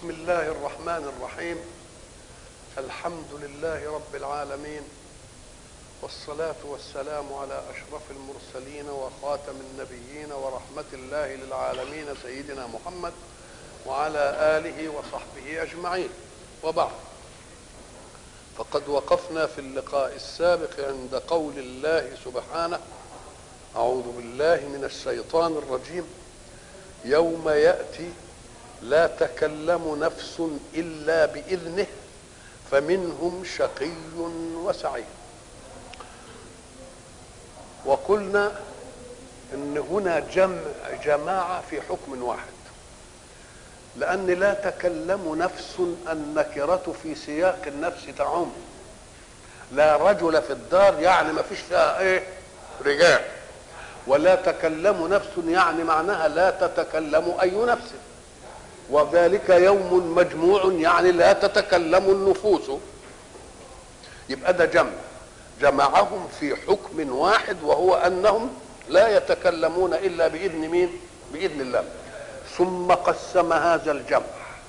بسم الله الرحمن الرحيم الحمد لله رب العالمين والصلاة والسلام على أشرف المرسلين وخاتم النبيين ورحمة الله للعالمين سيدنا محمد وعلى آله وصحبه أجمعين وبعد فقد وقفنا في اللقاء السابق عند قول الله سبحانه أعوذ بالله من الشيطان الرجيم يوم يأتي لا تكلم نفس إلا بإذنه فمنهم شقي وسعيد وقلنا ان هنا جمع جماعه في حكم واحد لان لا تكلم نفس النكره في سياق النفس تعم لا رجل في الدار يعني ما فيش فيها ايه رجال ولا تكلم نفس يعني معناها لا تتكلم اي نفس وذلك يوم مجموع يعني لا تتكلم النفوس يبقى ده جمع جمعهم في حكم واحد وهو انهم لا يتكلمون الا باذن مين باذن الله ثم قسم هذا الجمع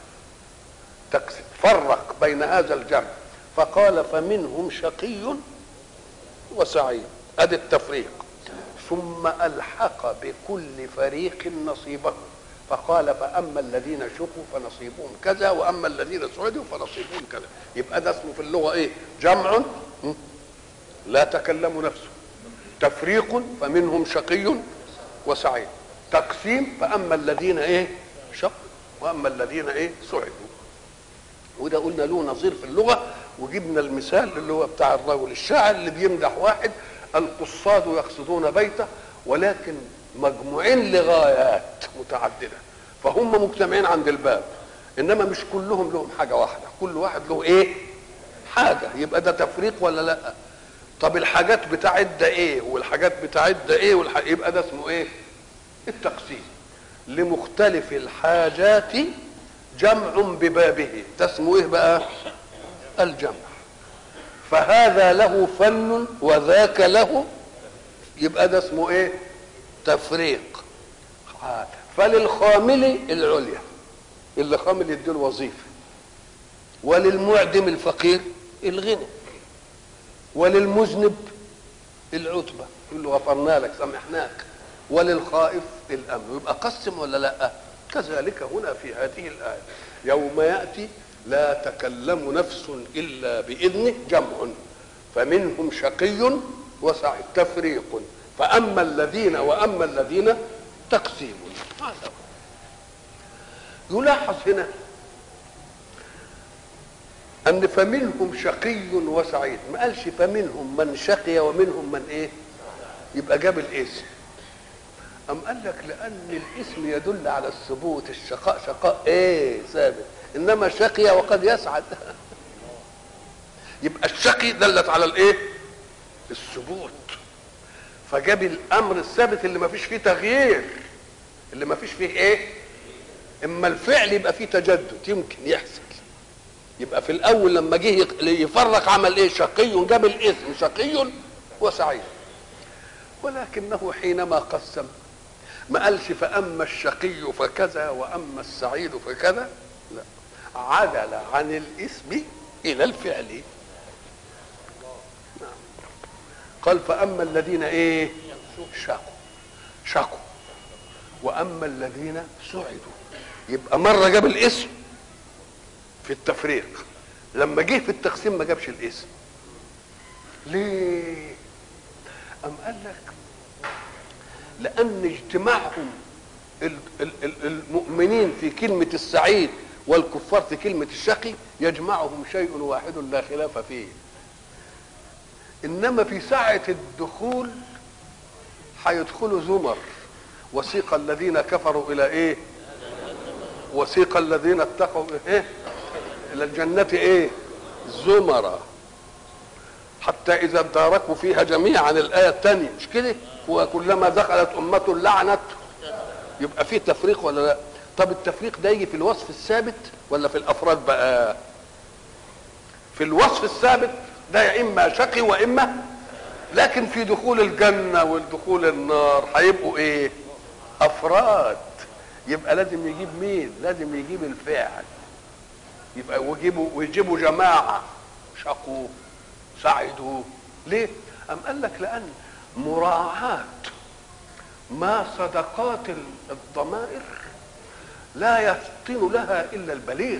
فرق بين هذا الجمع فقال فمنهم شقي وسعيد ادي التفريق ثم الحق بكل فريق نصيبه فقال فاما الذين شقوا فنصيبهم كذا واما الذين سعدوا فنصيبهم كذا يبقى ده اسمه في اللغه ايه جمع لا تكلم نفسه تفريق فمنهم شقي وسعيد تقسيم فاما الذين ايه شق واما الذين ايه سعدوا وده قلنا له نظير في اللغه وجبنا المثال اللي هو بتاع الرجل الشاعر اللي بيمدح واحد القصاد يقصدون بيته ولكن مجموعين لغايات متعدده فهم مجتمعين عند الباب انما مش كلهم لهم حاجه واحده كل واحد له ايه حاجه يبقى ده تفريق ولا لا طب الحاجات بتاعت ده ايه والحاجات بتاعت ده ايه والح... يبقى ده اسمه ايه التقسيم لمختلف الحاجات جمع ببابه ده اسمه ايه بقى الجمع فهذا له فن وذاك له يبقى ده اسمه ايه تفريق فللخامل العليا اللي خامل يديله وظيفه وللمعدم الفقير الغنى وللمذنب العتبة يقول له غفرنا لك سامحناك وللخائف الأمن يبقى قسم ولا لا كذلك هنا في هذه الآية يوم يأتي لا تكلم نفس إلا بإذنه جمع فمنهم شقي وسعيد تفريق فأما الذين وأما الذين تقسيم هذا يلاحظ هنا ان فمنهم شقي وسعيد ما قالش فمنهم من شقي ومنهم من ايه يبقى جاب الاسم ام قال لك لان الاسم يدل على الثبوت الشقاء شقاء ايه ثابت انما شقي وقد يسعد يبقى الشقي دلت على الايه الثبوت فجاب الامر الثابت اللي ما فيش فيه تغيير اللي ما فيش فيه ايه اما الفعل يبقى فيه تجدد يمكن يحصل يبقى في الاول لما جه يفرق عمل ايه شقي جاب الاسم شقي وسعيد ولكنه حينما قسم ما قالش فاما الشقي فكذا واما السعيد فكذا لا عدل عن الاسم الى الفعل نعم. قال فاما الذين ايه شقوا شقوا واما الذين سعدوا يبقى مره جاب الاسم في التفريق لما جه في التقسيم ما جابش الاسم ليه ام قال لك لان اجتماعهم المؤمنين في كلمة السعيد والكفار في كلمة الشقي يجمعهم شيء واحد لا خلاف فيه إنما في ساعة الدخول هيدخلوا زمر وسيق الذين كفروا إلى إيه؟ وسيق الذين اتقوا إيه؟ الى الجنة ايه زمرا حتى اذا اداركوا فيها جميعا الايه الثانيه مش كده وكلما دخلت امه لعنت يبقى في تفريق ولا لا طب التفريق ده يجي في الوصف الثابت ولا في الافراد بقى في الوصف الثابت ده يا اما شقي واما لكن في دخول الجنه والدخول النار هيبقوا ايه افراد يبقى لازم يجيب مين لازم يجيب الفاعل يبقى ويجيبوا ويجيبوا جماعه شقوا سعدوا ليه؟ أم قال لك لأن مراعاة ما صدقات الضمائر لا يفطن لها إلا البليغ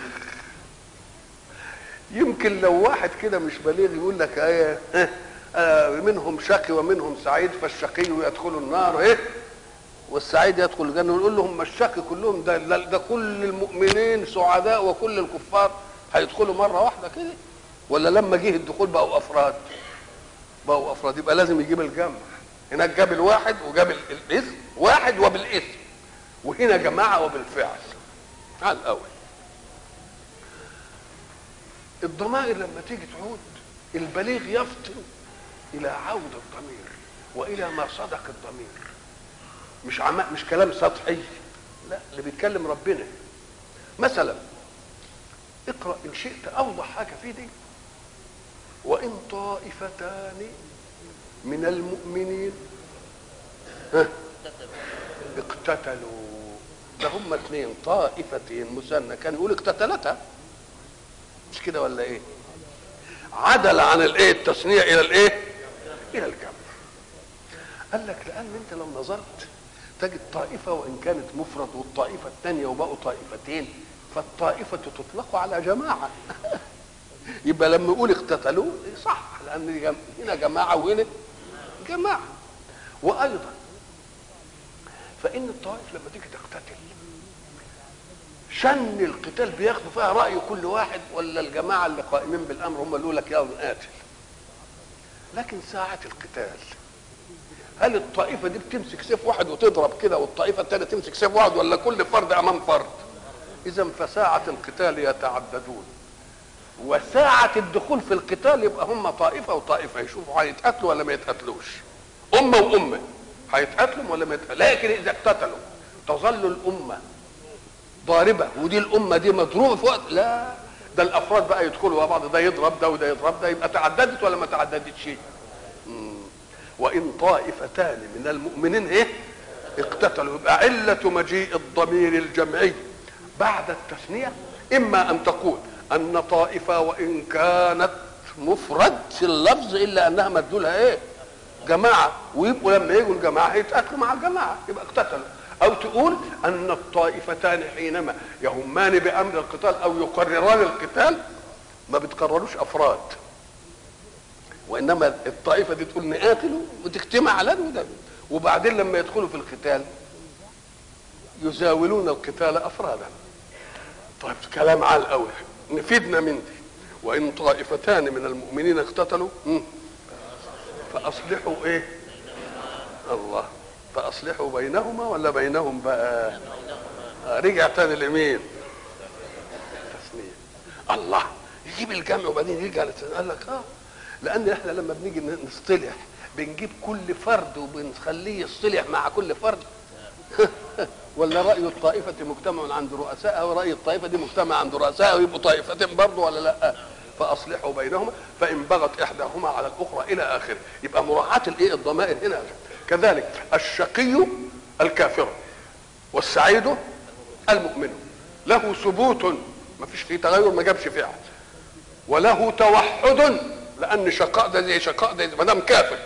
يمكن لو واحد كده مش بليغ يقول لك ايه آه منهم شقي ومنهم سعيد فالشقي يدخل النار ايه والسعيد يدخل الجنه ونقول لهم الشقي كلهم ده ده كل المؤمنين سعداء وكل الكفار هيدخلوا مره واحده كده ولا لما جه الدخول بقوا افراد بقوا افراد يبقى لازم يجيب الجمع هناك جاب الواحد وجاب الاسم واحد وبالاسم وهنا جماعه وبالفعل على الاول الضمائر لما تيجي تعود البليغ يفطن الى عود الضمير والى ما صدق الضمير مش عم... مش كلام سطحي لا اللي بيتكلم ربنا مثلا اقرا ان شئت اوضح حاجه في دي وان طائفتان من المؤمنين ها اقتتلوا ده هم اثنين طائفتين مثنى كان يقول اقتتلتا مش كده ولا ايه عدل عن الايه التثنيه الى الايه الى الجمع قال لك لان انت لو نظرت تجد طائفه وان كانت مفرد والطائفه الثانيه وبقوا طائفتين فالطائفه تطلق على جماعه يبقى لما يقول اقتتلوا صح لان هنا جماعه وهنا جماعه وايضا فان الطوائف لما تيجي تقتتل شن القتال بياخدوا فيها راي كل واحد ولا الجماعه اللي قائمين بالامر هم اللي يقول لك يلا نقاتل لكن ساعه القتال هل الطائفه دي بتمسك سيف واحد وتضرب كده والطائفه الثانيه تمسك سيف واحد ولا كل فرد امام فرد اذا فساعه القتال يتعددون وساعة الدخول في القتال يبقى هم طائفة وطائفة يشوفوا هيتقاتلوا ولا ما يتقاتلوش أمة وأمة هيتقاتلوا ولا ما يتقاتلوا لكن إذا اقتتلوا تظل الأمة ضاربة ودي الأمة دي مضروبة في وقت لا ده الأفراد بقى يدخلوا مع بعض ده يضرب ده وده يضرب ده يبقى تعددت ولا ما تعددتش وإن طائفتان من المؤمنين إيه اقتتلوا يبقى علة مجيء الضمير الجمعي بعد التثنية إما أن تقول ان طائفه وان كانت مفرد في اللفظ الا انها مدلولها ايه جماعه ويبقوا لما يجوا الجماعه هيتاكلوا مع الجماعه يبقى اقتتلوا او تقول ان الطائفتان حينما يهمان بامر القتال او يقرران القتال ما بتقرروش افراد وانما الطائفه دي تقول نقاتلوا وتجتمع على ده وده وبعدين لما يدخلوا في القتال يزاولون القتال افرادا طيب كلام عال قوي نفيدنا من دي وان طائفتان من المؤمنين اقتتلوا فاصلحوا ايه الله فاصلحوا بينهما ولا بينهم بقى رجع تاني لمين تثنية الله يجيب الجمع وبعدين يرجع قال لك اه لان احنا لما بنيجي نصطلح بنجيب كل فرد وبنخليه يصطلح مع كل فرد ولا رأي الطائفة مجتمع عند رؤسائها ورأي الطائفة دي مجتمع عند رؤسائها ويبقوا طائفتين برضه ولا لا؟ فأصلحوا بينهما فإن بغت إحداهما على الأخرى إلى آخره يبقى مراعاة الإيه الضمائر هنا كذلك الشقي الكافر والسعيد المؤمن له ثبوت ما فيش فيه تغير ما جابش فعل وله توحد لأن شقاء ده زي شقاء ده ما دام كافر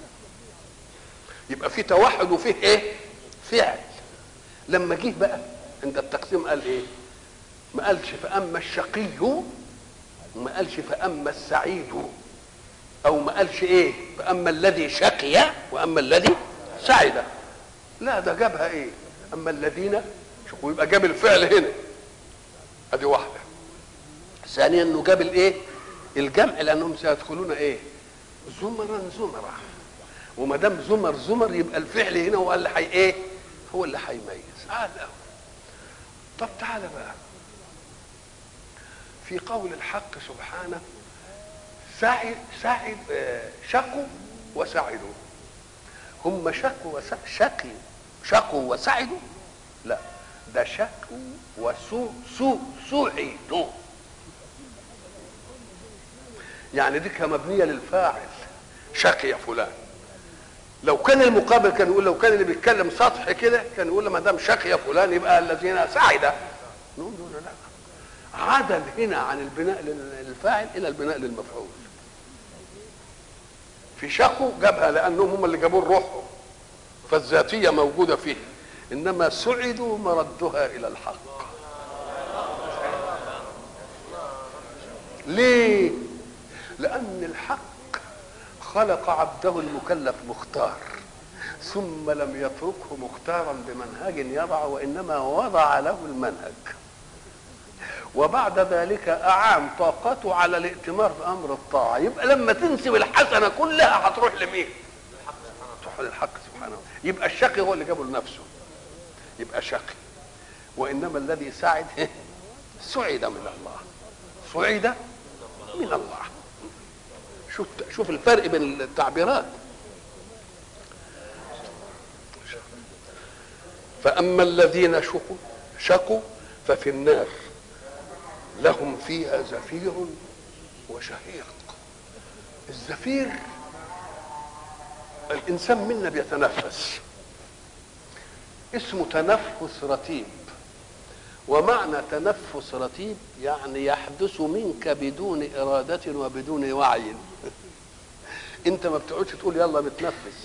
يبقى في توحد وفيه إيه؟ فعل لما جه بقى عند التقسيم قال ايه ما قالش فاما الشقي وما قالش فاما السعيد او ما قالش ايه فاما الذي شقي واما الذي سعد لا ده جابها ايه اما الذين شقوا يبقى جاب الفعل هنا ادي واحده ثانيا انه جاب الايه الجمع لانهم سيدخلون ايه زمرا زمرا وما دام زمر زمر يبقى الفعل هنا هو اللي حي ايه هو اللي هيميز تعال قوي طب تعالى بقى في قول الحق سبحانه سعد سعد شقوا وسعدوا هم شقوا شقي شقوا وسعدوا لا ده شقوا وسو سو سعدوا يعني دي مبنيه للفاعل شقي فلان لو كان المقابل كان يقول لو كان اللي بيتكلم سطح كده كان يقول ما دام شقي فلان يبقى الذين سعد نقول له لا عدل هنا عن البناء للفاعل الى البناء للمفعول في شقوا جابها لانهم هم اللي جابوا روحهم فالذاتيه موجوده فيه انما سعدوا مردها الى الحق ليه لان الحق خلق عبده المكلف مختار ثم لم يتركه مختارا بمنهج يضع وانما وضع له المنهج وبعد ذلك اعان طاقته على الائتمار في امر الطاعه يبقى لما تنسب الحسنه كلها هتروح لمين تروح للحق سبحانه يبقى الشقي هو اللي جابه لنفسه يبقى شقي وانما الذي سعد سعد من الله سعد من الله شوف شوف الفرق بين التعبيرات فاما الذين شقوا شقوا ففي النار لهم فيها زفير وشهيق الزفير الانسان منا بيتنفس اسمه تنفس رتيب ومعنى تنفس رتيب يعني يحدث منك بدون إرادة وبدون وعي انت ما بتقعدش تقول يلا بتنفس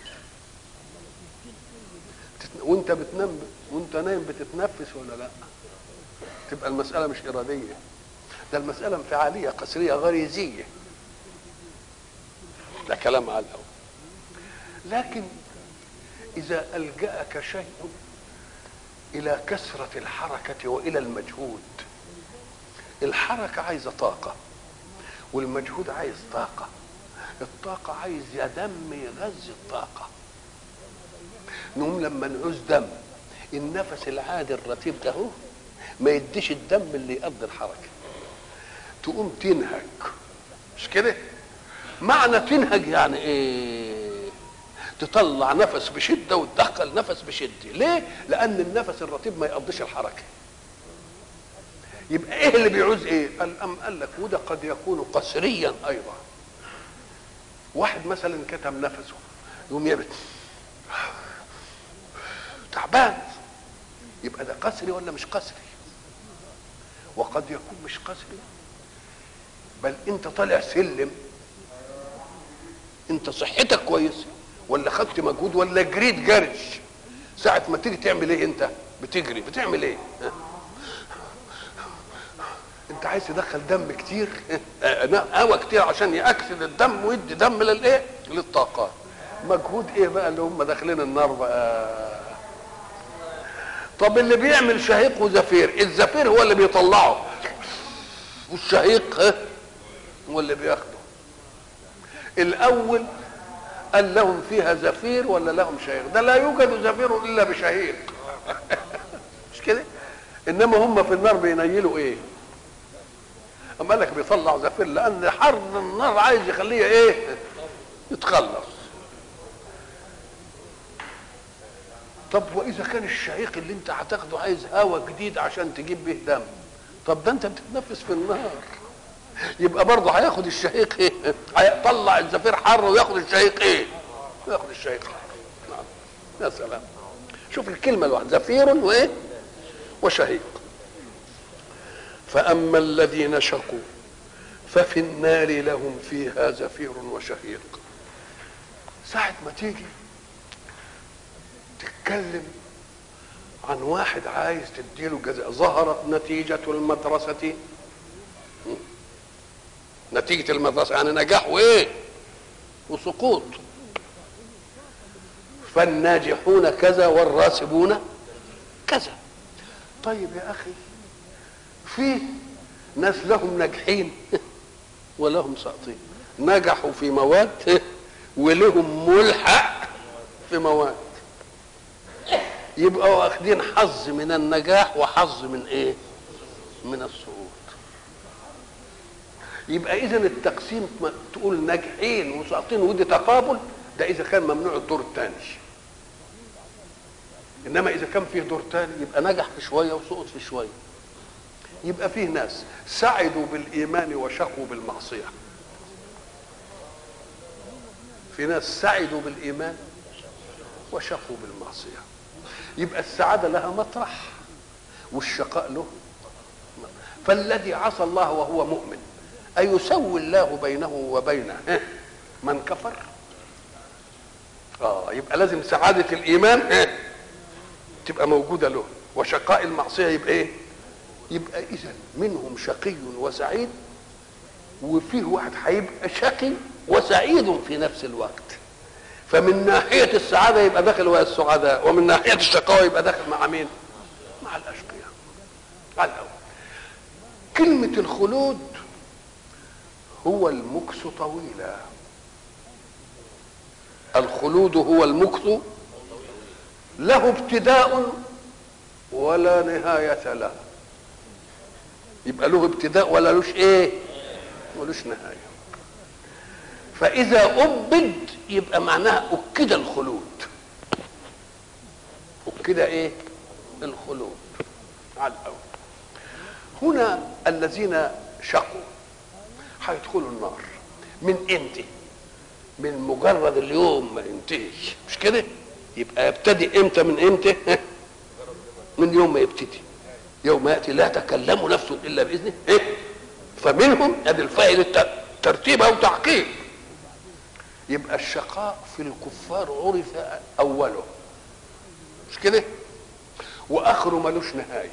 وانت بتنام وانت نايم بتتنفس ولا لا تبقى المسألة مش إرادية ده المسألة انفعالية قسرية غريزية ده كلام على الأول لكن إذا ألجأك شيء إلى كثرة الحركة وإلى المجهود الحركة عايزة طاقة والمجهود عايز طاقة الطاقة عايز يا دم يغذي الطاقة نقوم لما نعوز دم النفس العادي الرتيب ده هو ما يديش الدم اللي يقضي الحركة تقوم تنهج مش كده معنى تنهج يعني ايه تطلع نفس بشده وتدخل نفس بشده ليه لان النفس الرطيب ما يقضيش الحركه يبقى ايه اللي بيعوز ايه قال ام قال لك وده قد يكون قسريا ايضا واحد مثلا كتم نفسه يقوم يبت تعبان يبقى ده قسري ولا مش قسري وقد يكون مش قسري بل انت طالع سلم انت صحتك كويسه ولا خدت مجهود ولا جريت جرش ساعة ما تيجي تعمل ايه انت بتجري بتعمل ايه ها؟ انت عايز تدخل دم كتير هوا كتير عشان ياكسد الدم ويدي دم للايه للطاقات مجهود ايه بقى اللي هم داخلين النار بقى طب اللي بيعمل شهيق وزفير الزفير هو اللي بيطلعه والشهيق ها هو اللي بياخده الاول قال لهم فيها زفير ولا لهم شهيق ده لا يوجد زفير الا بشهيق مش كده انما هم في النار بينيلوا ايه اما قال لك بيطلع زفير لان حر النار عايز يخليه ايه يتخلص طب واذا كان الشهيق اللي انت هتاخده عايز هواء جديد عشان تجيب به دم طب ده انت بتتنفس في النار يبقى برضه هياخد الشهيق ايه هيطلع الزفير حر وياخد الشهيق ايه ياخد الشهيق حر نعم يا سلام شوف الكلمه الواحده زفير وايه وشهيق فاما الذين شقوا ففي النار لهم فيها زفير وشهيق ساعة ما تيجي تتكلم عن واحد عايز تديله جزاء ظهرت نتيجة المدرسة نتيجة المدرسة يعني نجاح وإيه وسقوط فالناجحون كذا والراسبون كذا طيب يا أخي في ناس لهم ناجحين ولهم ساقطين نجحوا في مواد ولهم ملحق في مواد يبقوا واخدين حظ من النجاح وحظ من ايه من السقوط يبقى اذا التقسيم تقول ناجحين وساقطين ودي تقابل ده اذا كان ممنوع الدور الثاني انما اذا كان فيه دور ثاني يبقى نجح في شويه وسقط في شويه يبقى فيه ناس سعدوا بالايمان وشقوا بالمعصيه في ناس سعدوا بالايمان وشقوا بالمعصيه يبقى السعاده لها مطرح والشقاء له فالذي عصى الله وهو مؤمن أيسوي الله بينه وبين من كفر اه يبقى لازم سعادة الإيمان تبقى موجودة له وشقاء المعصية يبقى ايه يبقى إذا منهم شقي وسعيد وفيه واحد هيبقى شقي وسعيد في نفس الوقت فمن ناحية السعادة يبقى داخل ويا السعداء ومن ناحية الشقاوة يبقى داخل مع مين مع الأشقياء على الأول كلمة الخلود هو المكث طويلا الخلود هو المكث له ابتداء ولا نهاية له يبقى له ابتداء ولا لوش ايه ملوش نهاية فإذا أبد يبقى معناها أكد الخلود أكد إيه؟ الخلود على الأول هنا الذين شقوا هيدخلوا النار من امتى؟ من مجرد اليوم ما ينتهيش مش كده؟ يبقى يبتدي امتى من امتى؟ من يوم ما يبتدي يوم ياتي لا تكلم نفس الا باذنه إيه؟ فمنهم ادي الفاعل ترتيب او تعقيب يبقى الشقاء في الكفار عرف اوله مش كده واخره ملوش نهايه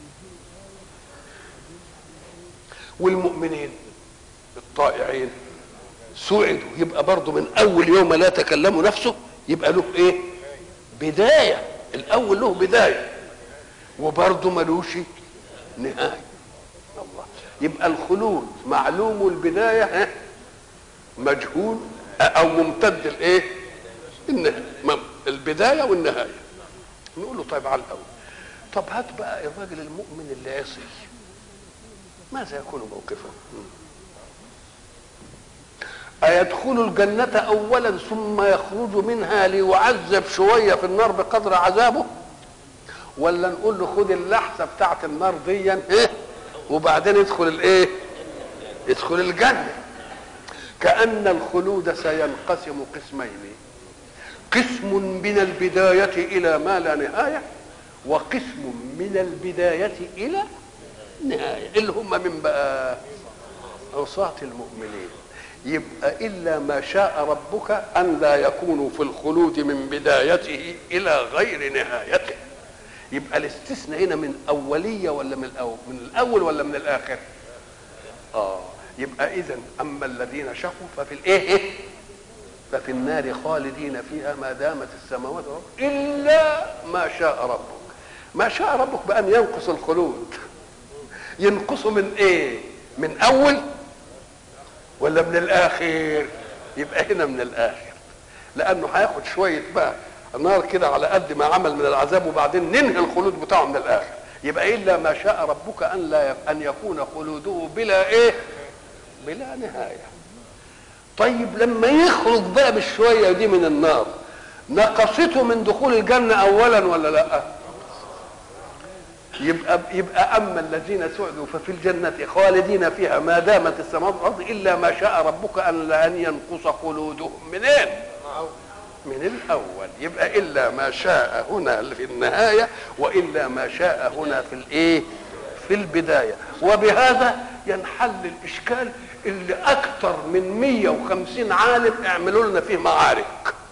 والمؤمنين الطائعين سعدوا يبقى برضه من اول يوم لا تكلموا نفسه يبقى له ايه بدايه الاول له بدايه وبرضه ملوش نهايه الله يبقى الخلود معلوم البدايه مجهول او ممتد الايه النهايه البدايه والنهايه نقول له طيب على الاول طب هات بقى الراجل المؤمن اللي عصي ماذا يكون موقفه أيدخل الجنة أولا ثم يخرج منها ليعذب شوية في النار بقدر عذابه ولا نقول له خد اللحسة بتاعت النار دي إيه؟ وبعدين يدخل الايه يدخل الجنة كأن الخلود سينقسم قسمين قسم من البداية إلى ما لا نهاية وقسم من البداية إلى النهاية اللي هم من بقى عصاة المؤمنين يبقى إلا ما شاء ربك أن لا يكونوا في الخلود من بدايته إلى غير نهايته يبقى الاستثناء هنا من أولية ولا من الأول من الأول ولا من الآخر آه يبقى إذا أما الذين شقوا ففي الإيه إيه ففي النار خالدين فيها ما دامت السماوات والأرض إلا ما شاء ربك ما شاء ربك بأن ينقص الخلود ينقصه من إيه من أول ولا من الآخر يبقى هنا من الآخر لأنه هياخد شوية بقى نار كده على قد ما عمل من العذاب وبعدين ننهي الخلود بتاعه من الآخر يبقى إلا ما شاء ربك أن لا يف... أن يكون خلوده بلا إيه بلا نهاية طيب لما يخرج بقى بالشوية دي من النار نقصته من دخول الجنة أولا ولا لأ يبقى يبقى اما الذين سعدوا ففي الجنه خالدين فيها ما دامت السماوات والارض الا ما شاء ربك ان لن ينقص خلودهم منين؟ من الاول يبقى الا ما شاء هنا في النهايه والا ما شاء هنا في الايه؟ في البدايه وبهذا ينحل الاشكال اللي اكثر من 150 عالم اعملوا لنا فيه معارك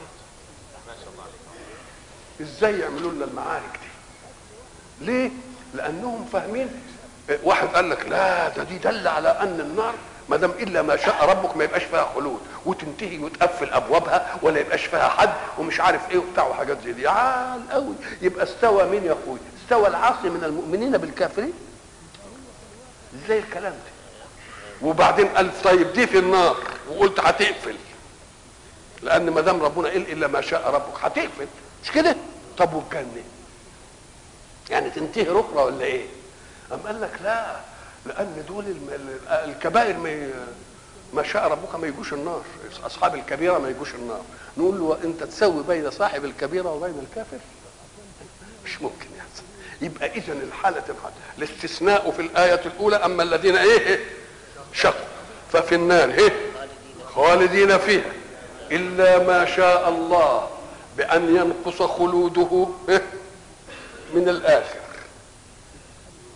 ازاي يعملوا لنا المعارك دي ليه لانهم فاهمين واحد قال لك لا ده دي دل على ان النار ما دام الا ما شاء ربك ما يبقاش فيها خلود وتنتهي وتقفل ابوابها ولا يبقاش فيها حد ومش عارف ايه وبتاع وحاجات زي دي عال قوي يبقى استوى مين يا اخوي استوى العاصي من المؤمنين بالكافرين ازاي الكلام ده وبعدين قال طيب دي في النار وقلت هتقفل لان ما دام ربنا قال الا ما شاء ربك هتقفل مش كده طب والجنه يعني تنتهي اخرى ولا ايه أم قال لك لا لان دول الكبائر ما ما شاء ربك ما يجوش النار اصحاب الكبيره ما يجوش النار نقول له انت تسوي بين صاحب الكبيره وبين الكافر مش ممكن يحصل يبقى اذا الحاله الحالة. الاستثناء في الايه الاولى اما الذين ايه شقوا ففي النار ايه خالدين فيها الا ما شاء الله بان ينقص خلوده إيه؟ من الاخر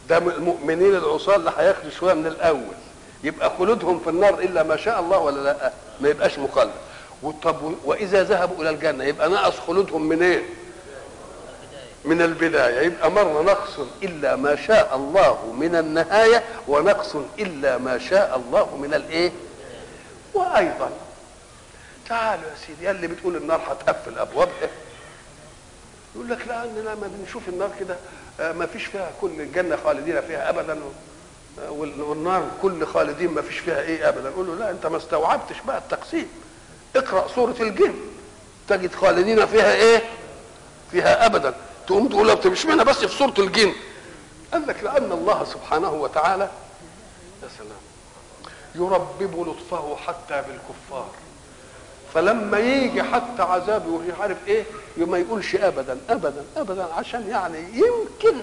ده المؤمنين العصاة اللي هياخدوا شويه من الاول يبقى خلودهم في النار الا ما شاء الله ولا لا ما يبقاش مخلد وطب واذا ذهبوا الى الجنه يبقى نقص خلودهم من ايه من البدايه يبقى مره نقص الا ما شاء الله من النهايه ونقص الا ما شاء الله من الايه وايضا تعالوا يا سيدي يا اللي بتقول النار هتقفل ابوابها يقول لك لا اننا لما بنشوف النار كده آه، ما فيش فيها كل الجنه خالدين فيها ابدا آه، وال- والنار كل خالدين ما فيش فيها ايه ابدا قول له لا انت ما استوعبتش بقى التقسيم اقرا سوره الجن تجد خالدين فيها ايه فيها ابدا تقوم تقول له طب اشمعنى بس في سوره الجن قال لك لان الله سبحانه وتعالى يا سلام يربب لطفه حتى بالكفار فلما يجي حتى عذابه ومش عارف ايه ما يقولش ابدا ابدا ابدا عشان يعني يمكن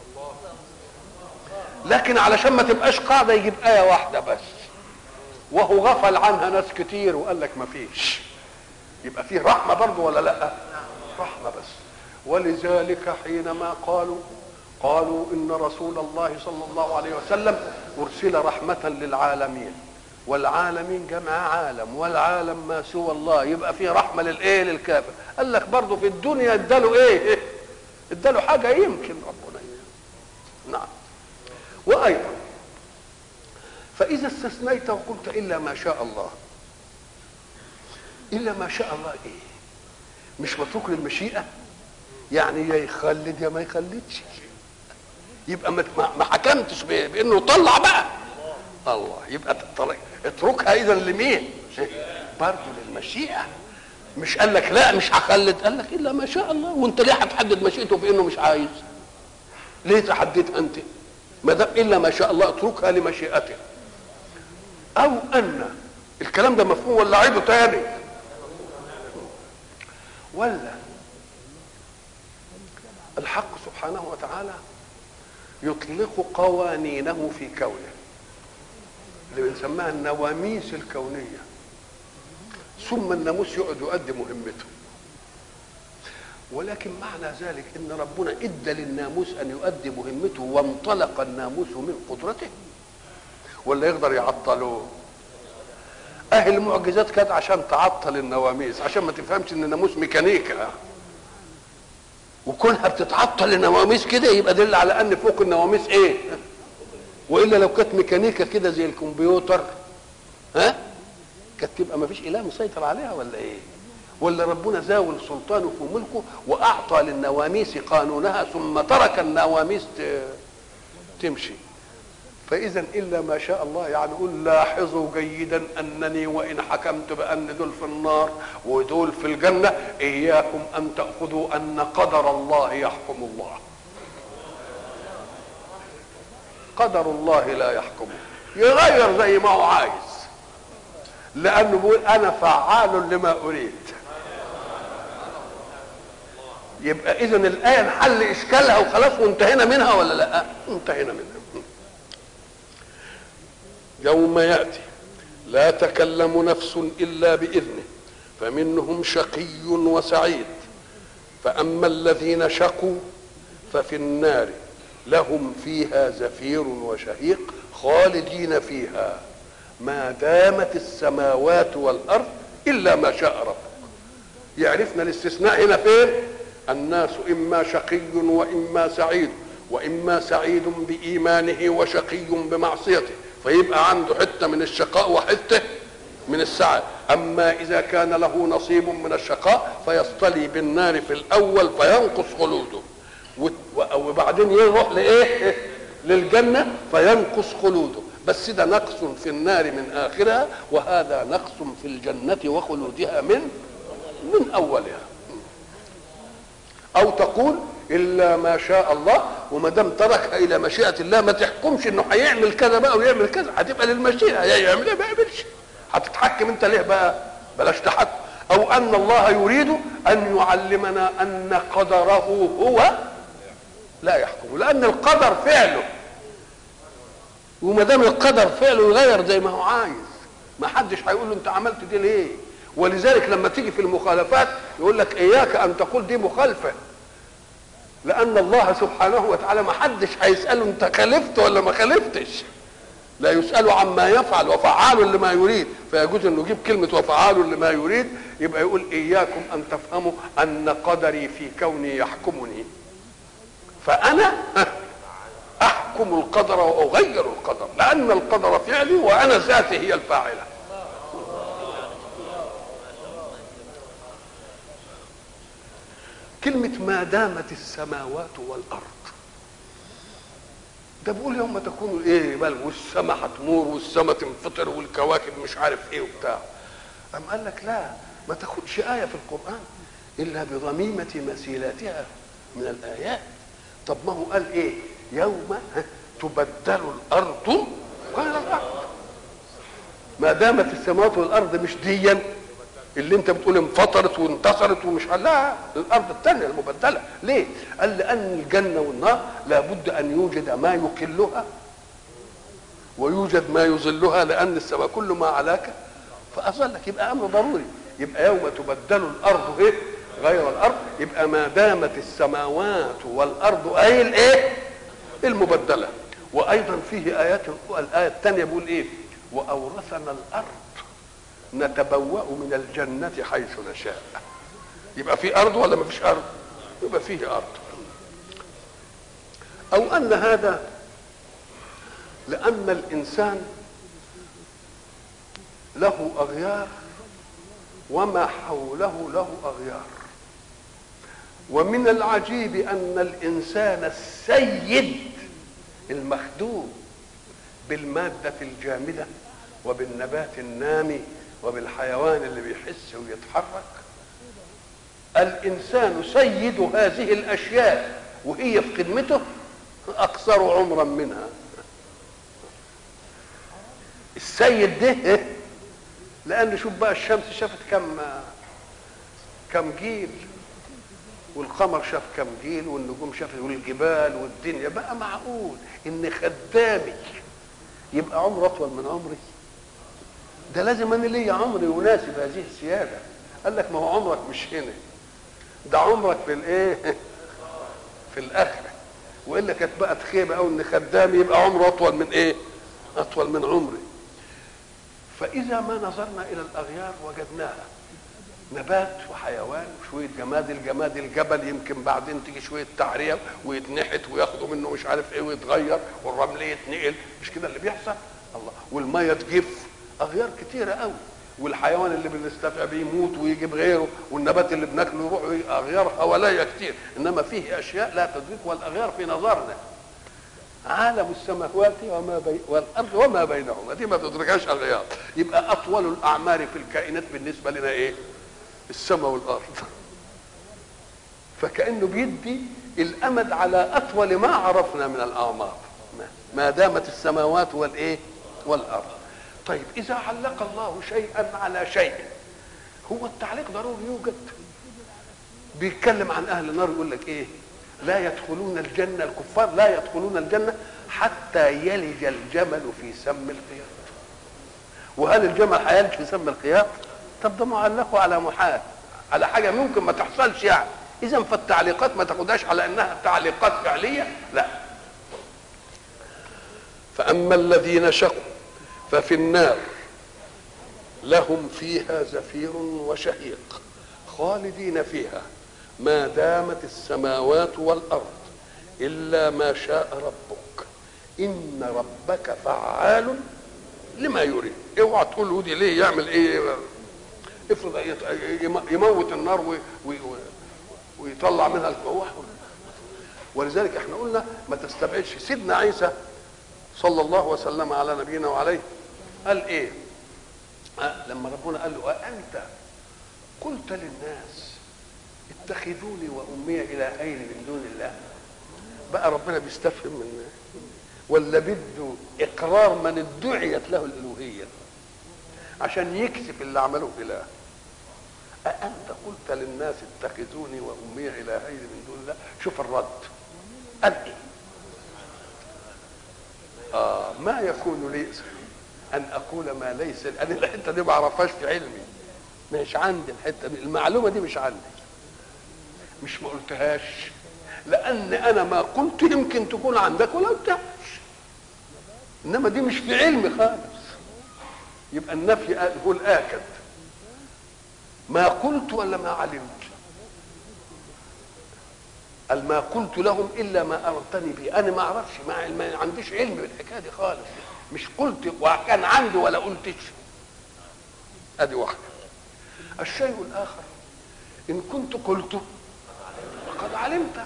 لكن علشان ما تبقاش قاعده يجيب ايه واحده بس وهو غفل عنها ناس كتير وقال لك ما فيش يبقى فيه رحمه برضه ولا لا رحمه بس ولذلك حينما قالوا قالوا ان رسول الله صلى الله عليه وسلم ارسل رحمه للعالمين والعالمين جمع عالم والعالم ما سوى الله يبقى فيه رحمه للايه للكافر قال لك برضه في الدنيا اداله ايه اداله حاجه يمكن ربنا نعم وايضا فاذا استثنيت وقلت الا ما شاء الله الا ما شاء الله ايه مش متروك للمشيئه يعني يا يخلد يا ما يخلدش يبقى ما ما حكمتش ب- بانه طلع بقى الله يبقى تطلع. اتركها اذا لمين برضه للمشيئه مش قال لك لا مش هخلد قال لك الا ما شاء الله وانت ليه هتحدد مشيئته في انه مش عايز ليه تحددت انت ما دام الا ما شاء الله اتركها لمشيئته او ان الكلام ده مفهوم ولا عيده تاني ولا الحق سبحانه وتعالى يطلق قوانينه في كونه اللي بنسميها النواميس الكونيه ثم الناموس يقعد يؤدي مهمته ولكن معنى ذلك ان ربنا ادى للناموس ان يؤدي مهمته وانطلق الناموس من قدرته ولا يقدر يعطلوه اهل المعجزات كانت عشان تعطل النواميس عشان ما تفهمش ان الناموس ميكانيكا وكونها بتتعطل النواميس كده يبقى دل على ان فوق النواميس ايه والا لو كانت ميكانيكا كده زي الكمبيوتر ها كانت تبقى ما فيش اله مسيطر عليها ولا ايه ولا ربنا زاول سلطانه في ملكه واعطى للنواميس قانونها ثم ترك النواميس ت- تمشي فاذا الا ما شاء الله يعني قل لاحظوا جيدا انني وان حكمت بان دول في النار ودول في الجنه اياكم ان تاخذوا ان قدر الله يحكم الله قدر الله لا يحكم يغير زي ما هو عايز لانه بيقول انا فعال لما اريد يبقى اذا الايه انحل اشكالها وخلاص وانتهينا منها ولا لا انتهينا منها يوم ياتي لا تكلم نفس الا باذنه فمنهم شقي وسعيد فاما الذين شقوا ففي النار لهم فيها زفير وشهيق خالدين فيها ما دامت السماوات والارض الا ما شاء ربك يعرفنا الاستثناء هنا فين الناس اما شقي واما سعيد واما سعيد بايمانه وشقي بمعصيته فيبقى عنده حته من الشقاء وحته من السعه اما اذا كان له نصيب من الشقاء فيصطلي بالنار في الاول فينقص خلوده و- وبعدين يروح لايه للجنه فينقص خلوده بس ده نقص في النار من اخرها وهذا نقص في الجنه وخلودها من من اولها او تقول الا ما شاء الله وما دام تركها الى مشيئه الله ما تحكمش انه هيعمل كذا بقى ويعمل كذا هتبقى للمشيئه يا يعمل ايه ما يعملش هتتحكم انت ليه بقى بلاش تحكم او ان الله يريد ان يعلمنا ان قدره هو لا يحكم لان القدر فعله وما دام القدر فعله يغير زي ما هو عايز ما حدش هيقول له انت عملت دي ليه ولذلك لما تيجي في المخالفات يقول لك اياك ان تقول دي مخالفه لان الله سبحانه وتعالى ما حدش هيساله انت خالفت ولا ما خالفتش لا يسأل عما يفعل وفعال لما يريد فيجوز انه يجيب كلمة وفعال لما يريد يبقى يقول اياكم ان تفهموا ان قدري في كوني يحكمني فانا احكم القدر واغير القدر لان القدر فعلي وانا ذاتي هي الفاعله كلمة ما دامت السماوات والأرض ده بيقول يوم ما تكون ايه بل والسماء هتمور والسماء تنفطر والكواكب مش عارف ايه وبتاع أم قال لك لا ما تاخدش آية في القرآن إلا بضميمة مسيلاتها من الآيات طب ما هو قال ايه يوم تبدل الأرض غير الأرض ما دامت السماوات والأرض مش ديا اللي انت بتقول انفطرت وانتصرت ومش لا الارض الثانيه المبدله ليه؟ قال لان الجنه والنار لابد ان يوجد ما يقلها ويوجد ما يظلها لان السماء كل ما علاك فاظلك يبقى امر ضروري يبقى يوم تبدل الارض ايه؟ غير الارض يبقى ما دامت السماوات والارض اي الايه؟ المبدله وايضا فيه ايات الايه الثانيه بيقول ايه؟ واورثنا الارض نتبوأ من الجنة حيث نشاء يبقى في أرض ولا ما فيش أرض يبقى فيه أرض أو أن هذا لأن الإنسان له أغيار وما حوله له أغيار ومن العجيب أن الإنسان السيد المخدوم بالمادة الجامدة وبالنبات النامي وبالحيوان اللي بيحس ويتحرك الانسان سيد هذه الاشياء وهي في خدمته اكثر عمرا منها السيد ده لان شوف بقى الشمس شافت كم كم جيل والقمر شاف كم جيل والنجوم شافت والجبال والدنيا بقى معقول ان خدامي يبقى عمره اطول من عمري ده لازم انا ليا عمر يناسب هذه السياده قال لك ما هو عمرك مش هنا ده عمرك في الايه في الاخره والا كانت بقت خيبه او ان خدامي يبقى عمره اطول من ايه اطول من عمري فاذا ما نظرنا الى الاغيار وجدناها نبات وحيوان وشويه جماد الجماد الجبل يمكن بعدين تيجي شويه تعريه ويتنحت وياخدوا منه مش عارف ايه ويتغير والرمل يتنقل مش كده اللي بيحصل الله والميه تجف اغيار كتيره قوي والحيوان اللي بنستفع بيه يموت ويجيب غيره والنبات اللي بناكله يروح اغيار حواليا كتير انما فيه اشياء لا تدركها الاغيار في نظرنا عالم السماوات وما بي... والارض وما بينهما دي ما تدركهاش اغيار يبقى اطول الاعمار في الكائنات بالنسبه لنا ايه السماء والارض فكانه بيدي الامد على اطول ما عرفنا من الاعمار ما دامت السماوات والايه والارض طيب اذا علق الله شيئا على شيء هو التعليق ضروري يوجد بيتكلم عن اهل النار يقول لك ايه لا يدخلون الجنه الكفار لا يدخلون الجنه حتى يلج الجمل في سم الخياط وهل الجمل هيلج في سم الخياط طب ده معلقه على محال على حاجه ممكن ما تحصلش يعني اذا فالتعليقات ما تاخدهاش على انها تعليقات فعليه لا فاما الذين شقوا ففي النار لهم فيها زفير وشهيق خالدين فيها ما دامت السماوات والارض الا ما شاء ربك ان ربك فعال لما يريد اوعى تقول له دي ليه يعمل ايه افرض يموت النار ويطلع منها الكواح ولذلك احنا قلنا ما تستبعدش سيدنا عيسى صلى الله وسلم على نبينا وعليه قال ايه أه لما ربنا قال له أأنت قلت للناس اتخذوني وأمي إلهين من دون الله بقى ربنا بيستفهم من ولا بده إقرار من ادعيت له الألوهية عشان يكشف اللي عملوه إله أأنت قلت للناس اتخذوني وأمي إلهين من دون الله شوف الرد قال إيه آه ما يكون لي ان اقول ما ليس انا الحته دي ما اعرفهاش في علمي مش عندي الحته دي المعلومه دي مش عندي مش ما قلتهاش لان انا ما قلت يمكن تكون عندك ولا بتعرفش انما دي مش في علمي خالص يبقى النفي هو الاكد ما قلت ولا ما علمت قال ما قلت لهم الا ما امرتني به انا ما اعرفش ما, ما عنديش علم بالحكايه دي خالص مش قلت وكان عندي ولا قلتش ادي واحده الشيء الاخر ان كنت قلته فقد علمت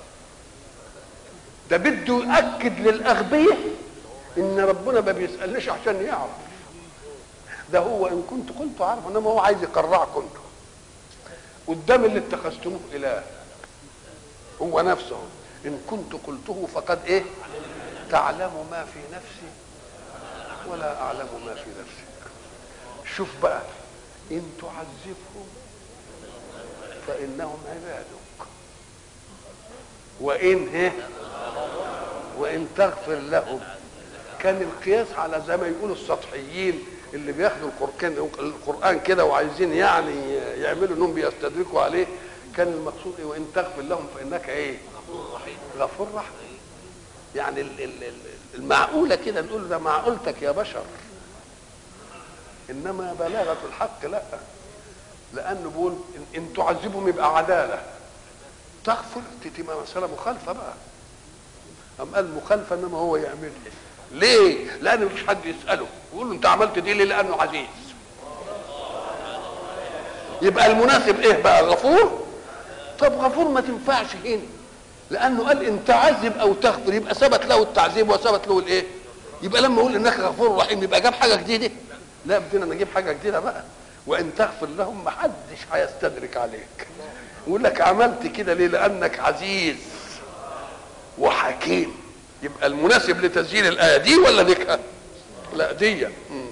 ده بده يؤكد للاغبياء ان ربنا ما بيسالنيش عشان يعرف ده هو ان كنت قلت عارف انما هو عايز يقرعكم انتم قدام اللي اتخذتموه اله هو نفسه ان كنت قلته فقد ايه تعلم ما في نفسي ولا اعلم ما في نفسك شوف بقى ان تعذبهم فانهم عبادك وان هي وان تغفر لهم كان القياس على زي ما يقولوا السطحيين اللي بياخدوا القرآن القرآن كده وعايزين يعني يعملوا انهم بيستدركوا عليه كان المقصود ايه وان تغفر لهم فانك ايه؟ غفور رحيم يعني ال- ال- ال- المعقوله كده نقول ده معقولتك يا بشر انما بلاغه الحق لا لانه بيقول إن- ان تعذبهم يبقى عداله تغفر تبقى مساله مخالفه بقى أم قال مخالفه انما هو يعملها ليه؟ لان مفيش حد يساله يقول له انت عملت دي ليه؟ لانه عزيز يبقى المناسب ايه بقى غفور طب غفور ما تنفعش هنا لانه قال ان تعذب او تغفر يبقى ثبت له التعذيب وثبت له الايه يبقى لما اقول انك غفور رحيم يبقى جاب حاجه جديده لا بدنا نجيب حاجه جديده بقى وان تغفر لهم ما حدش هيستدرك عليك يقول لك عملت كده ليه لانك عزيز وحكيم يبقى المناسب لتسجيل الايه دي ولا ديك لا دي مم.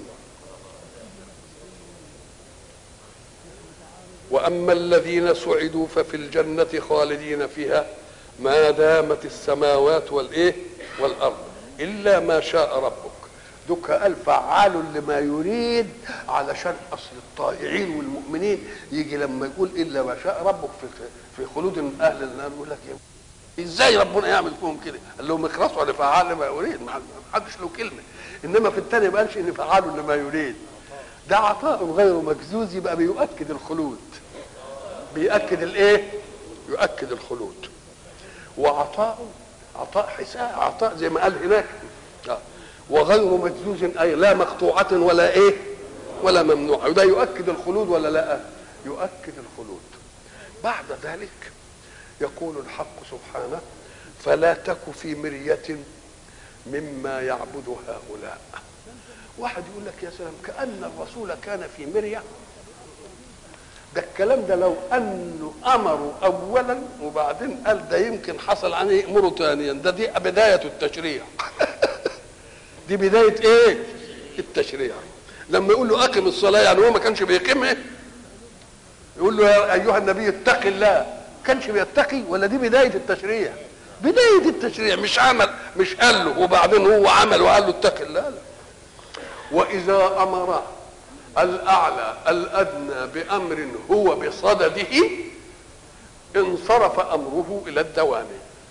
واما الذين سعدوا ففي الجنه خالدين فيها ما دامت السماوات والايه والارض الا ما شاء ربك دوك قال فعال لما يريد علشان اصل الطائعين والمؤمنين يجي لما يقول الا ما شاء ربك في في خلود اهل النار يقول لك إيه؟ ازاي ربنا يعمل فيهم كده؟ قال لهم اخلصوا لفعال لما يريد ما حدش له كلمه انما في الثاني ما قالش ان فعال لما يريد ده عطاء غير مجزوز يبقى بيؤكد الخلود بيأكد الايه؟ يؤكد الخلود وعطاء عطاء حساب عطاء زي ما قال هناك آه. وغير مجزوز اي لا مقطوعة ولا ايه؟ ولا ممنوعة وده يؤكد الخلود ولا لا؟ يؤكد الخلود بعد ذلك يقول الحق سبحانه فلا تك في مرية مما يعبد هؤلاء واحد يقول لك يا سلام كأن الرسول كان في مرية ده الكلام ده لو انه امروا اولا وبعدين قال ده يمكن حصل عنه يامروا ثانيا ده دي بدايه التشريع دي بدايه ايه التشريع لما يقول له اقم الصلاه يعني هو ما كانش بيقيمها يقول له يا ايها النبي اتق الله كانش بيتقي ولا دي بدايه التشريع بدايه التشريع مش عمل مش قال له وبعدين هو عمل وقال له اتق الله لا واذا امر الاعلى الادنى بامر هو بصدده انصرف امره الى الدوام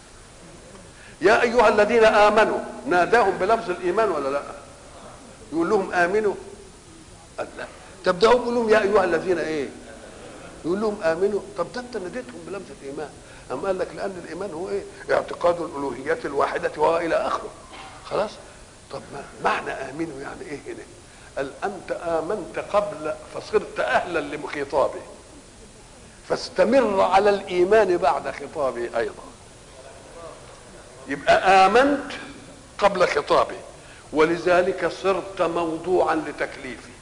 يا ايها الذين امنوا ناداهم بلفظ الايمان ولا لا يقول لهم امنوا قال لا طب ده هو بيقول لهم يا ايها الذين ايه يقول لهم امنوا طب ده انت ناديتهم بلفظ الايمان أم قال لك لان الايمان هو ايه اعتقاد الالوهيات الواحده والى اخره خلاص طب ما معنى امنوا يعني ايه هنا قال انت امنت قبل فصرت اهلا لخطابه فاستمر على الايمان بعد خطابه ايضا يبقى امنت قبل خطابه ولذلك صرت موضوعا لتكليفي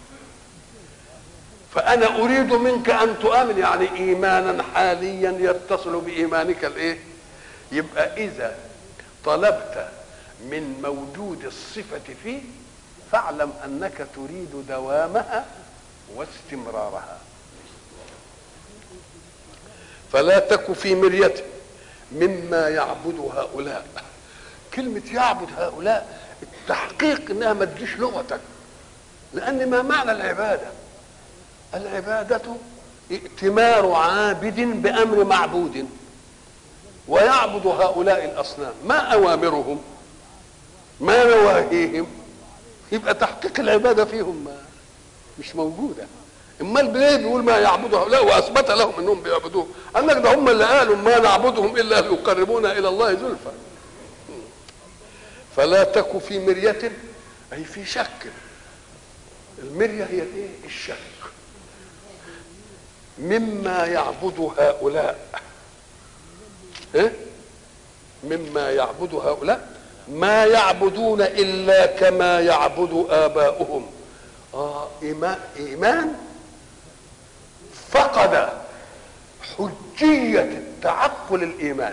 فانا اريد منك ان تؤمن يعني ايمانا حاليا يتصل بايمانك الايه يبقى اذا طلبت من موجود الصفه فيه فاعلم انك تريد دوامها واستمرارها فلا تك في مرية مما يعبد هؤلاء كلمة يعبد هؤلاء التحقيق انها ما تجيش لغتك لان ما معنى العبادة العبادة ائتمار عابد بامر معبود ويعبد هؤلاء الاصنام ما اوامرهم ما نواهيهم يبقى تحقيق العباده فيهم ما مش موجوده امال ليه بيقول ما يعبدوا هؤلاء واثبت لهم انهم بيعبدوه قال لك ده هم اللي قالوا ما نعبدهم الا ليقربونا الى الله زلفى فلا تك في مرية أي في شك المرية هي الايه؟ الشك مما يعبد هؤلاء إيه؟ مما يعبد هؤلاء ما يعبدون إلا كما يعبد آباؤهم آه إيمان, إيمان فقد حجية التعقل الإيماني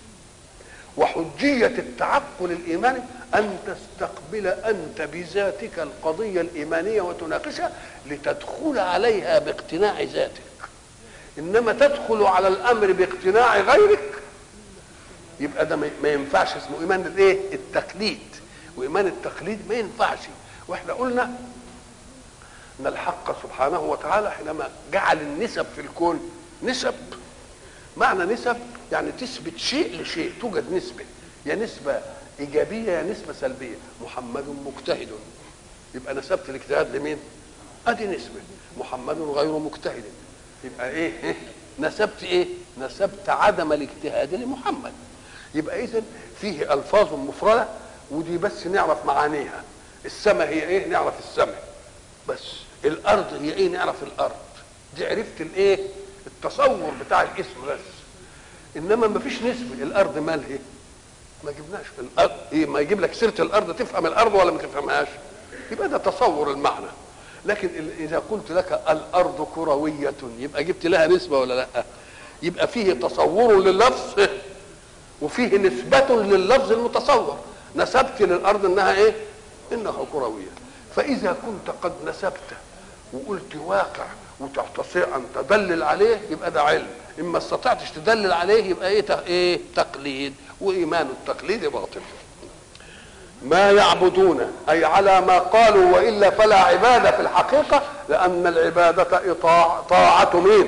وحجية التعقل الإيماني أن تستقبل أنت بذاتك القضية الإيمانية وتناقشها لتدخل عليها باقتناع ذاتك إنما تدخل على الأمر باقتناع غيرك يبقى ده ما ينفعش اسمه إيمان الإيه؟ التقليد وإيمان التقليد ما ينفعش وإحنا قلنا أن الحق سبحانه وتعالى حينما جعل النسب في الكون نسب معنى نسب يعني تثبت شيء لشيء توجد نسبة يا نسبة إيجابية يا نسبة سلبية محمد مجتهد يبقى نسبت الاجتهاد لمين؟ أدي نسبة محمد غير مجتهد يبقى إيه؟ إيه؟ نسبت إيه؟ نسبت عدم الاجتهاد لمحمد يبقى إذا فيه ألفاظ مفردة ودي بس نعرف معانيها السماء هي إيه؟ نعرف السماء بس الأرض هي إيه؟ نعرف الأرض دي عرفت الإيه؟ التصور بتاع الاسم بس انما ما فيش نسبه الارض مالها ما جبناش في الارض إيه ما يجيب لك سيره الارض تفهم الارض ولا ما تفهمهاش يبقى ده تصور المعنى لكن اذا قلت لك الارض كرويه يبقى جبت لها نسبه ولا لا يبقى فيه تصور لللفظ وفيه نسبة لللفظ المتصور نسبت للأرض إنها إيه؟ إنها كروية فإذا كنت قد نسبت وقلت واقع وتستطيع ان تدلل عليه يبقى ده علم اما استطعتش تدلل عليه يبقى ايه ايه تقليد وايمان التقليد باطل ما يعبدون اي على ما قالوا والا فلا عباده في الحقيقه لان العباده إطاع طاعه مين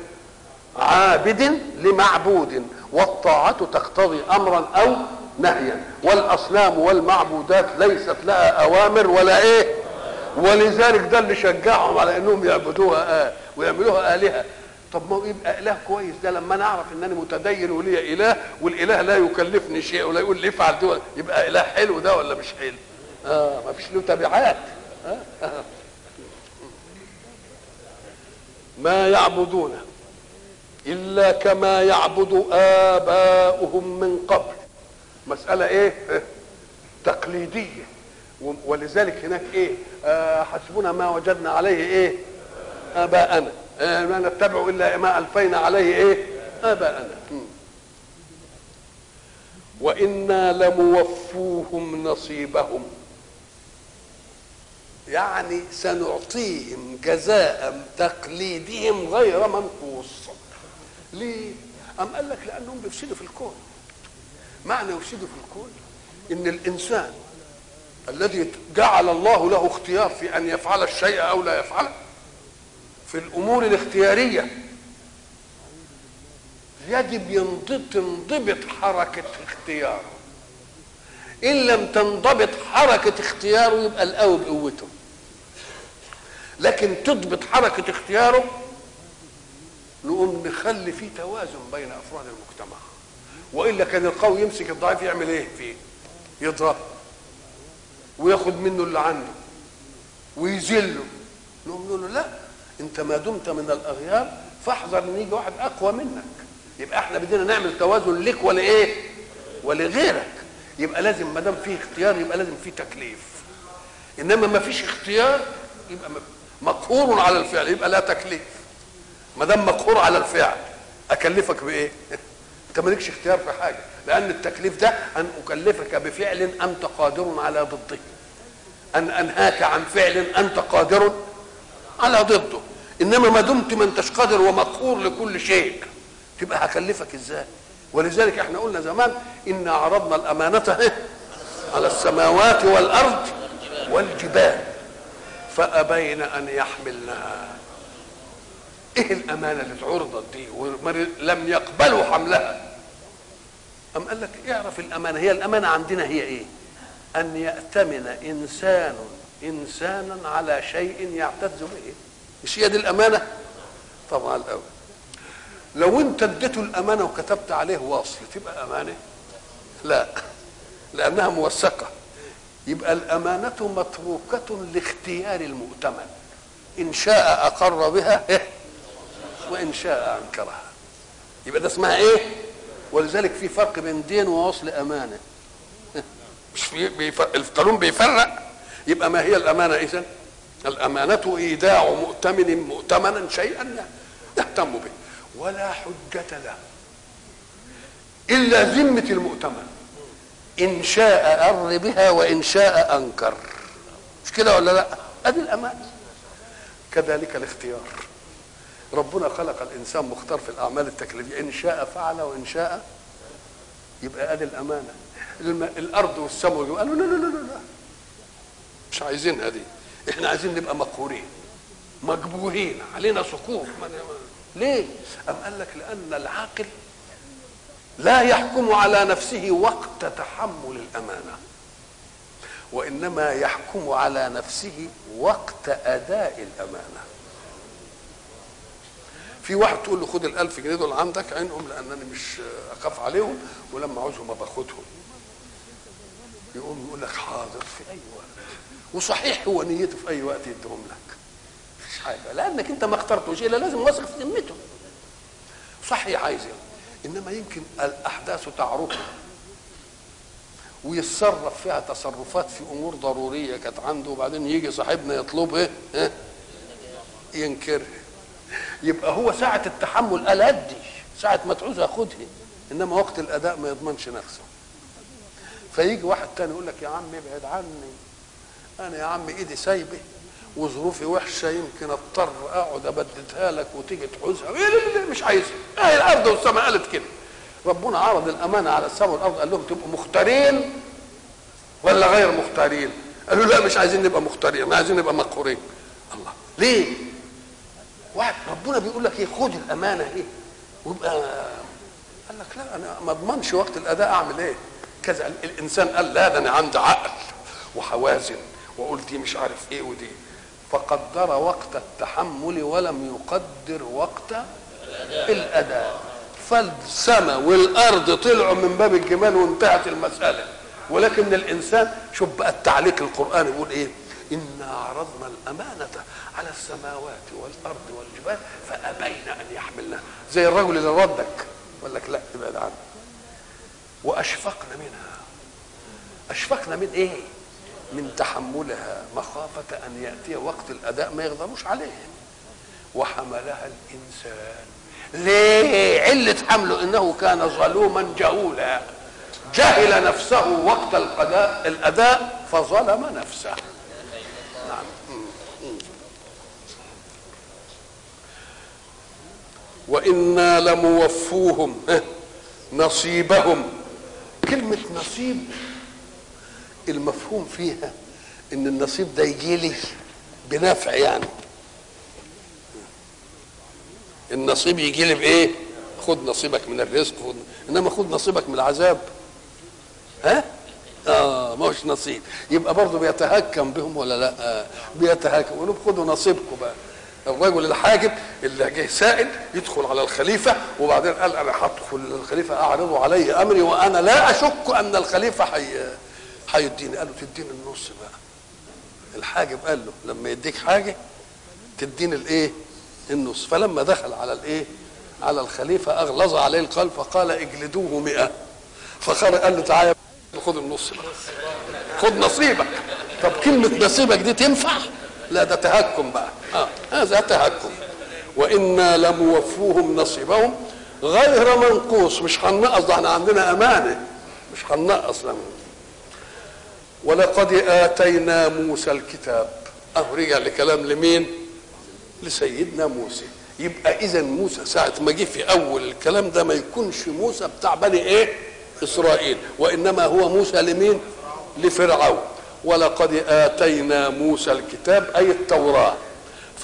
عابد لمعبود والطاعه تقتضي امرا او نهيا والاصنام والمعبودات ليست لها اوامر ولا ايه ولذلك ده اللي شجعهم على انهم يعبدوها آه ويعملوها الهه طب ما هو يبقى اله كويس ده لما انا اعرف ان انا متدين ولي اله والاله لا يكلفني شيء ولا يقول لي افعل دي يبقى اله حلو ده ولا مش حلو؟ اه ما فيش له تبعات آه. آه. ما يعبدون الا كما يعبد اباؤهم من قبل مساله ايه؟ تقليديه ولذلك هناك ايه آه حسبنا ما وجدنا عليه ايه اباءنا آه ما نتبع الا ما الفينا عليه ايه اباءنا وانا لموفوهم نصيبهم يعني سنعطيهم جزاء تقليدهم غير منقوص ليه ام قال لك لانهم بيفسدوا في الكون معنى يفسدوا في الكون ان الانسان الذي جعل الله له اختيار في ان يفعل الشيء او لا يفعله في الامور الاختياريه يجب تنضبط حركه اختياره ان لم تنضبط حركه اختياره يبقى القوي بقوته لكن تضبط حركه اختياره نقوم نخلي فيه توازن بين افراد المجتمع والا كان القوي يمسك الضعيف يعمل ايه فيه يضربه وياخد منه اللي عنده ويذله نقوم نقول له لا انت ما دمت من الاغيار فاحذر ان يجي واحد اقوى منك يبقى احنا بدينا نعمل توازن لك ولايه ولغيرك يبقى لازم ما دام فيه اختيار يبقى لازم فيه تكليف انما ما فيش اختيار يبقى مقهور على الفعل يبقى لا تكليف ما دام مقهور على الفعل اكلفك بايه انت مالكش اختيار في حاجه لان التكليف ده ان اكلفك بفعل انت قادر على ضده ان انهاك عن فعل انت قادر على ضده انما ما دمت ما انتش قادر ومقهور لكل شيء تبقى هكلفك ازاي ولذلك احنا قلنا زمان ان عرضنا الامانه على السماوات والارض والجبال فابين ان يحملنها ايه الامانه اللي اتعرضت دي ولم يقبلوا حملها أم قال لك اعرف الأمانة هي الأمانة عندنا هي إيه أن يأتمن إنسان إنسانا على شيء يعتز به مش هي دي الأمانة طبعا الأول لو أنت اديته الأمانة وكتبت عليه وصل تبقى أمانة لا لأنها موثقة يبقى الأمانة متروكة لاختيار المؤتمن إن شاء أقر بها وإن شاء أنكرها يبقى ده اسمها إيه؟ ولذلك في فرق بين دين ووصل أمانة مش في بيفرق القانون بيفرق يبقى ما هي الأمانة إذن؟ الأمانة إيداع مؤتمن مؤتمنا شيئا يهتم به ولا حجة له إلا ذمة المؤتمن إن شاء أر بها وإن شاء أنكر مش كده ولا لا؟ أدي الأمانة كذلك الاختيار ربنا خلق الانسان مختار في الاعمال التكليفيه ان شاء فعل وان شاء يبقى ادي الامانه الم... الارض والسماء قالوا لا لا لا لا مش عايزينها دي احنا عايزين نبقى مقهورين مجبورين علينا سقوط ليه؟ أم قال لك لأن العاقل لا يحكم على نفسه وقت تحمل الأمانة وإنما يحكم على نفسه وقت أداء الأمانة في واحد تقول له خد الألف جنيه دول عندك عينهم لأنني مش أخاف عليهم ولما عاوزهم باخدهم يقوم يقول لك حاضر في أي وقت وصحيح هو نيته في أي وقت يديهم لك مفيش حاجة لأنك أنت ما اخترتوش إلا لازم واثق في ذمته صحيح عايز إنما يمكن الأحداث تعرفه ويتصرف فيها تصرفات في امور ضروريه كانت عنده وبعدين يجي صاحبنا يطلبها ها ينكرها يبقى هو ساعة التحمل قال أدي ساعة ما تعوز أخدها إنما وقت الأداء ما يضمنش نفسه فيجي واحد تاني يقول لك يا عم ابعد عني أنا يا عم إيدي سايبة وظروفي وحشة يمكن أضطر أقعد أبددها لك وتيجي تعوزها مش عايزها أهي الأرض والسماء قالت كده ربنا عرض الامانه على السماء والارض قال لهم تبقوا مختارين ولا غير مختارين قالوا لا مش عايزين نبقى مختارين عايزين نبقى مقهورين الله ليه واحد ربنا بيقول لك ايه خد الامانه ايه ويبقى قال لك لا انا ما اضمنش وقت الاداء اعمل ايه كذا الانسان قال لا ده انا عندي عقل وحوازن واقول دي مش عارف ايه ودي فقدر وقت التحمل ولم يقدر وقت الاداء فالسماء والارض طلعوا من باب الجمال وانتهت المساله ولكن الانسان شوف بقى التعليق القراني يقول ايه انا عرضنا الامانه على السماوات والارض والجبال فابين ان يحملنها زي الرجل اللي ردك يقول لك لا ابعد عنه واشفقنا منها اشفقنا من ايه من تحملها مخافه ان ياتي وقت الاداء ما يقدروش عليه وحملها الانسان ليه علة حمله انه كان ظلوما جهولا جهل نفسه وقت القضاء الاداء فظلم نفسه نعم وإنا لموفوهم نصيبهم كلمة نصيب المفهوم فيها إن النصيب ده يجي لي بنفع يعني النصيب يجي لي بايه خد نصيبك من الرزق خد انما خد نصيبك من العذاب ها اه ما هوش نصيب يبقى برضه بيتهكم بهم ولا لا آه بيتهكم يقولوا خدوا نصيبكم بقى الرجل الحاجب اللي جه سائل يدخل على الخليفة وبعدين قال أنا هدخل الخليفة أعرض علي أمري وأنا لا أشك أن الخليفة حي... هيديني قال له تديني النص بقى الحاجب قال له لما يديك حاجة تديني الإيه النص فلما دخل على الايه على الخليفة أغلظ عليه القلب فقال اجلدوه مئة فخرج قال له تعالى خد النص بقى خد نصيبك طب كلمة نصيبك دي تنفع لا ده تهكم بقى آه. هذا تهكم وإنا لموفوهم نصيبهم غير منقوص مش هننقص ده احنا عندنا أمانة مش هننقص لهم ولقد آتينا موسى الكتاب أهو رجع لكلام لمين؟ لسيدنا موسى يبقى اذا موسى ساعه ما جه في اول الكلام ده ما يكونش موسى بتاع بني ايه اسرائيل وانما هو موسى لمين لفرعون ولقد اتينا موسى الكتاب اي التوراه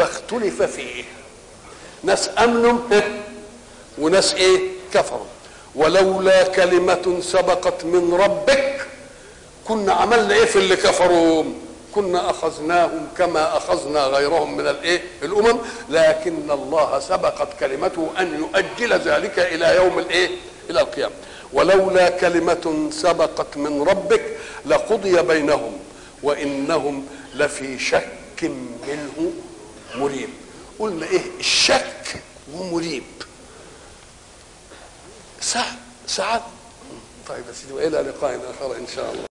فاختلف فيه ناس امنوا وناس ايه كفروا ولولا كلمة سبقت من ربك كنا عملنا ايه في اللي كفروا كنا اخذناهم كما اخذنا غيرهم من الايه الامم لكن الله سبقت كلمته ان يؤجل ذلك الى يوم الايه الى القيامه ولولا كلمه سبقت من ربك لقضي بينهم وانهم لفي شك منه مريب قلنا ايه الشك ومريب ساعة ساعات طيب يا سيدي والى لقاء اخر ان شاء الله